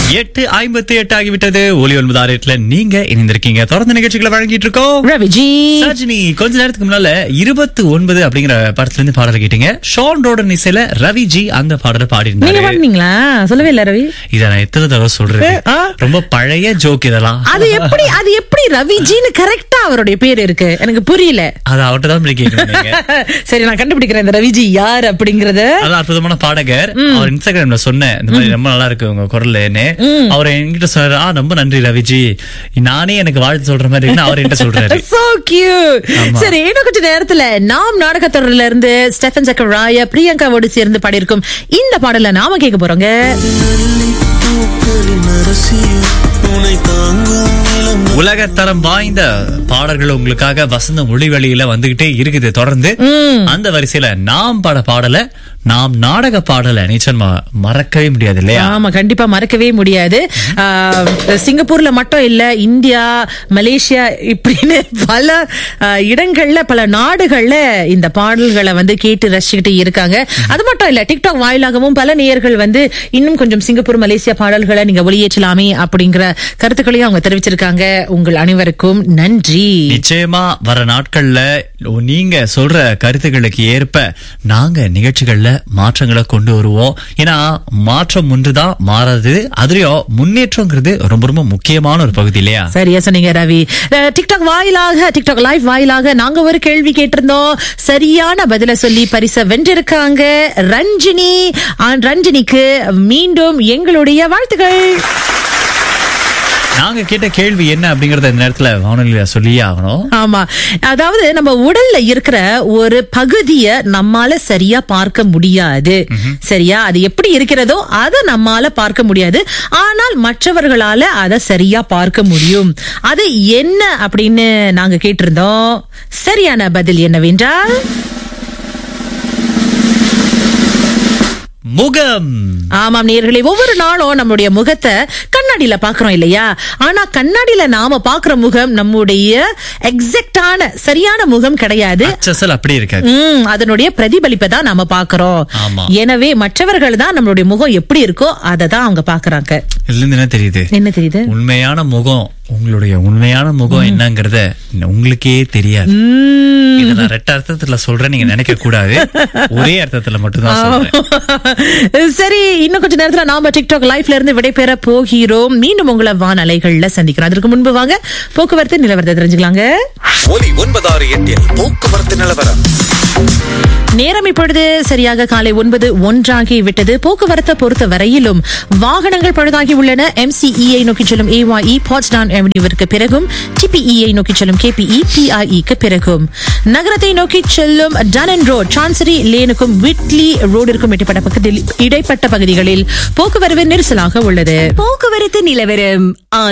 எட்டு ஐம்பத்தி எட்டு ஆகிவிட்டது ஒலி ஒன்பது ஆறு எட்டுல நீங்க இணைந்திருக்கீங்க தொடர்ந்து நிகழ்ச்சிகளை வழங்கிட்டு இருக்கோம் ரவிஜி சஜினி கொஞ்ச நேரத்துக்கு முன்னால இருபத்தி ஒன்பது அப்படிங்கிற படத்துல இருந்து பாடல் கேட்டீங்க ஷான் ரோடன் இசையில ரவி ஜி அந்த பாடலை பாடி நீங்க இருந்தாரு பாடுனீங்களா சொல்லவே இல்ல ரவி இத நான் எத்தனை தடவை சொல்றேன் ஆ. ரொம்ப பழைய ஜோக் இதெல்லாம் அது எப்படி அது எப்படி ரவிஜின்னு கரெக்டா அவருடைய பேர் இருக்கு எனக்கு புரியல அது அவர்கிட்ட தான் போய் கேட்கணும் நீங்க சரி நான் கண்டுபிடிக்கிறேன் இந்த ரவிஜி யார் அப்படிங்கறத அது அற்புதமான பாடகர் அவர் இன்ஸ்டாகிராம்ல சொன்னேன் இந்த மாதிரி ரொம்ப நல்லா இருக்கு உங்க குரல்னு அவர் என்கிட்ட சொன்னாரு ஆ ரொம்ப நன்றி ரவிஜி நானே எனக்கு வாழ்த்து சொல்ற மாதிரி இருக்குன்னு அவர் என்கிட்ட சொல்றாரு சோ கியூட் ஆமா. சரி இன்னும் கொஞ்ச நேரத்துல நாம் நாடகத்தொடர்ல இருந்து ஸ்டெஃபன் சக்கராய பிரியங்காவோடு சேர்ந்து பாடியிருக்கும் இந்த பாடல நாம கேட்க போறோங்க பூக்களின் அரசியல் உனை தாங்கும் இளம் உலகத்தரம் வாய்ந்த பாடல்கள் உங்களுக்காக வசந்த மொழிவெளியில வந்துகிட்டே இருக்குது தொடர்ந்து அந்த வரிசையில நாம் பாட பாடல நாம் நாடக பாடல நிச்சயமா மறக்கவே முடியாது இல்லையா ஆமா கண்டிப்பா மறக்கவே முடியாது ஆஹ், சிங்கப்பூர்ல மட்டும் இல்ல இந்தியா மலேசியா இப்படின்னு பல ஆஹ், இடங்கள்ல பல நாடுகள்ல இந்த பாடல்களை வந்து கேட்டு ரசிச்சுக்கிட்டு இருக்காங்க அது மட்டும் இல்ல டிக்டாக் வாயிலாகவும் பல நேயர்கள் வந்து இன்னும் கொஞ்சம் சிங்கப்பூர் மலேசியா பாடல்களை நீங்க ஒளியேற்றலாமே அப்படிங்கிற கருத்துக்களையும் அவங்க தெரிவிச்சிருக்காங்க உங்கள் அனைவருக்கும் நன்றி நிச்சயமா வர நாட்கள்ல நீங்க சொல்ற கருத்துக்களுக்கு ஏற்ப நாங்க நிகழ்ச்சிகள்ல மாற்றங்களை கொண்டு வருவோம் ஏன்னா மாற்றம் ஒன்றுதான் மாறாது அதுலயும் முன்னேற்றங்கிறது ரொம்ப ரொம்ப முக்கியமான ஒரு பகுதி இல்லையா சரியா சொன்னீங்க ரவி அஹ், டிக்டாக் வாயிலாக டிக்டாக் லைவ் வாயிலாக நாங்க ஒரு கேள்வி கேட்டிருந்தோம் சரியான பதில சொல்லி பரிசை வென்றிருக்காங்க ரஞ்சினி ஆஹ், ரஞ்சினிக்கு மீண்டும் எங்களுடைய வாழ்த்துக்கள் நாங்க கேட்ட கேள்வி என்ன அப்படிங்கறத இந்த நேரத்துல வானொலியில சொல்லியே ஆகணும் ஆமா அதாவது நம்ம உடல்ல இருக்கிற ஒரு பகுதிய நம்மால சரியா பார்க்க முடியாது சரியா அது எப்படி இருக்கிறதோ அதை நம்மால பார்க்க முடியாது ஆனால் மற்றவர்களால அதை சரியா பார்க்க முடியும் அது என்ன அப்படின்னு நாங்க கேட்டிருந்தோம் சரியான பதில் என்னவென்றால் முகம் ஆமாம் நேர்களே ஒவ்வொரு நாளும் நம்முடைய முகத்தை கண்ணாடியில பாக்குறோம் இல்லையா ஆனா கண்ணாடியில நாம பாக்குற முகம் நம்முடைய எக்ஸாக்டான சரியான முகம் கிடையாது அச்சசல் அப்படி இருக்காது ம் அதனுடைய பிரதிபலிப்பை தான் நாம பாக்குறோம் ஆமா. எனவே மற்றவர்கள் தான் நம்மளுடைய முகம் எப்படி இருக்கோ அதை தான் அவங்க பாக்குறாங்க இதுல இருந்து என்ன தெரியுது என்ன தெரியுது உண்மையான முகம் உங்களுடைய உண்மையான முகம் என்னங்கறத உங்களுக்கே தெரியாது இத நான் ரெட்ட அர்த்தத்துல சொல்றேன் நீங்க நினைக்க கூடாது ஒரே அர்த்தத்துல மட்டும்தான் சொல்றேன் சரி இன்னும் கொஞ்ச நேரத்துல நாம டிக்டாக் லைஃப்ல இருந்து விடைபெற போகிறோம் மீண்டும் உங்களை வானலைகள்ல சந்திக்கிறோம் அதற்கு முன்பு வாங்க போக்குவரத்து நிலவரத்தை தெரிஞ்சுக்கலாங்க ஒலி ஒன்பதாறு எட்டில் போக்குவரத்து நிலவரம் நேரம் இப்பொழுது சரியாக காலை ஒன்பது ஒன்றாகி விட்டது போக்குவரத்தை பொறுத்த வரையிலும் வாகனங்கள் பழுதாகி உள்ளன எம்சிஇஐ நோக்கி செல்லும் ஏஒஇ பாட்ஸ்டான் அவென்யூவிற்கு பிறகும் டிபிஇஐ நோக்கி செல்லும் கேபிஇ பிஐஇக்கு பிறகும் நகரத்தை நோக்கி செல்லும் டனன் ரோட் சான்சரி லேனுக்கும் விட்லி ரோடிற்கும் இடைப்பட்ட பக்கத்தில் இடைப்பட்ட பகுதிகளில் போக்குவரவு நெரிசலாக உள்ளது போக்குவரத்து நிலவரம்